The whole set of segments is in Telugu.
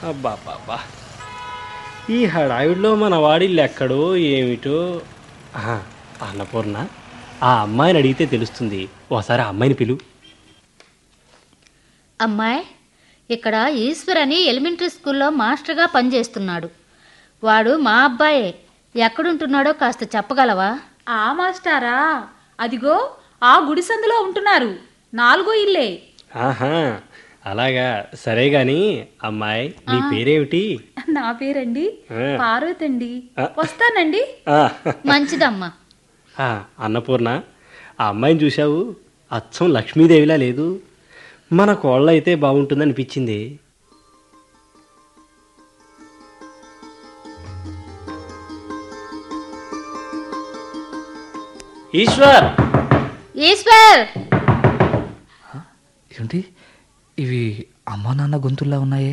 అబ్బా బాబా ఈ హడావిడిలో మన వాడిల్లు ఎక్కడో ఏమిటో ఆహా, అన్నపూర్ణ ఆ అమ్మాయిని అడిగితే తెలుస్తుంది ఓసారి ఆ అమ్మాయిని పిలు అమ్మాయి ఇక్కడ ఈశ్వర్ అని ఎలిమెంటరీ స్కూల్లో మాస్టర్గా పనిచేస్తున్నాడు వాడు మా అబ్బాయే ఎక్కడుంటున్నాడో కాస్త చెప్పగలవా ఆ మాస్టారా అదిగో ఆ గుడి సందులో ఉంటున్నారు నాలుగో ఇల్లే ఆహా అలాగా సరే గాని అమ్మాయి నీ పేరేమిటి నా పేరండి ఆ. పార్వతండి ఆ. వస్తానండి ఆ, మంచిదమ్మా ఆ, అన్నపూర్ణ ఆ అమ్మాయిని చూశావు అచ్చం లక్ష్మీదేవిలా లేదు మన కోళ్ళ అయితే బాగుంటుందనిపించింది ఈశ్వర్ ఈశ్వర్ ఏంటి ఇవి అమ్మా నాన్న గొంతుల్లా ఉన్నాయే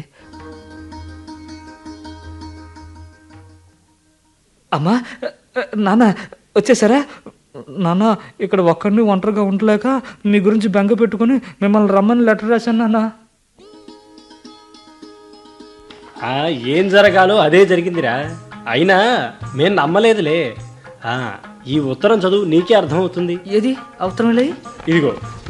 అమ్మా నాన్న వచ్చేసారా నాన్న ఇక్కడ ఒక్కడిని ఒంటరిగా ఉండలేక మీ గురించి బెంగ పెట్టుకుని మిమ్మల్ని రమ్మని లెటర్ రాశాను నాన్న ఆ, ఏం జరగాలో అదే జరిగిందిరా అయినా మేం నమ్మలేదులే ఆ, ఈ ఉత్తరం చదువు నీకే అర్థమవుతుంది ఏది అవసరం లే ఇదిగో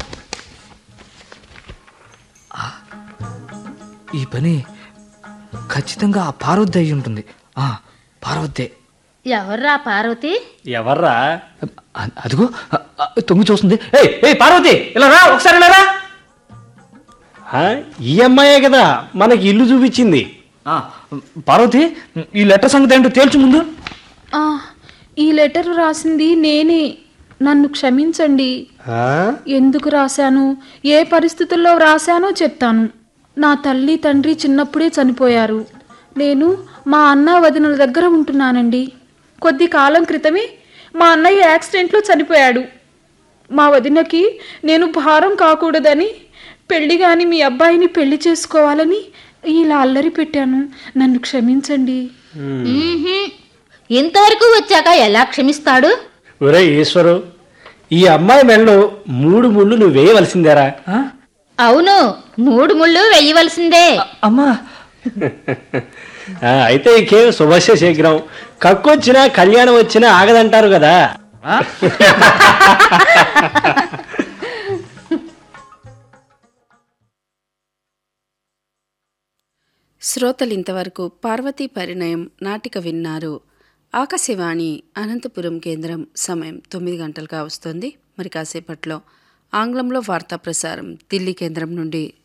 ఈ పని ఖచ్చితంగా ఆ పార్వతి అయి ఉంటుంది ఆ, పార్వతే ఎవర్రా పార్వతి ఎవర్రా అ- అదిగో అ- అ- తొంగి చూస్తుంది ఏయ్ ఏయ్ పార్వతి ఇలా రా ఒకసారి ఇలా రా ఆ, ఈ అమ్మాయే కదా మనకి ఇల్లు చూపించింది ఆ, పార్వతి ఈ లెటర్ సంగతి ఏంటో తేల్చు ముందు ఆ, ఈ లెటర్ రాసింది నేనే నన్ను క్షమించండి ఆ? ఎందుకు రాశాను ఏ పరిస్థితుల్లో రాశానో చెప్తాను నా తల్లి తండ్రి చిన్నప్పుడే చనిపోయారు నేను మా అన్న వదినల దగ్గర ఉంటున్నానండి కొద్ది కాలం క్రితమే మా అన్నయ్య యాక్సిడెంట్లో చనిపోయాడు మా వదినకి నేను భారం కాకూడదని పెళ్లి గాని మీ అబ్బాయిని పెళ్లి చేసుకోవాలని ఇలా అల్లరి పెట్టాను నన్ను క్షమించండి మ్మ్హ్మ్. ఇంతవరకు వచ్చాక ఎలా క్షమిస్తాడు ఒరే ఈశ్వరు ఈ అమ్మాయి మెడలో మూడు ముళ్ళు నువ్వు వేయవలసిందేరా ఆ? అవును మూడు ముళ్ళు వెయ్యవలసిందే అమ్మా ఆ, అయితే ఇంకేం శుభస్య శీఘ్రం కక్కొచ్చినా కళ్యాణం వచ్చినా ఆగదంటారు కదా ఆ? శ్రోతలు ఇంతవరకు పార్వతీ పరిణయం నాటిక విన్నారు ఆకాశవాణి అనంతపురం కేంద్రం సమయం తొమ్మిది గంటలుగా వస్తుంది మరి కాసేపట్లో ఆంగ్లంలో వార్తా ప్రసారం ఢిల్లీ కేంద్రం నుండి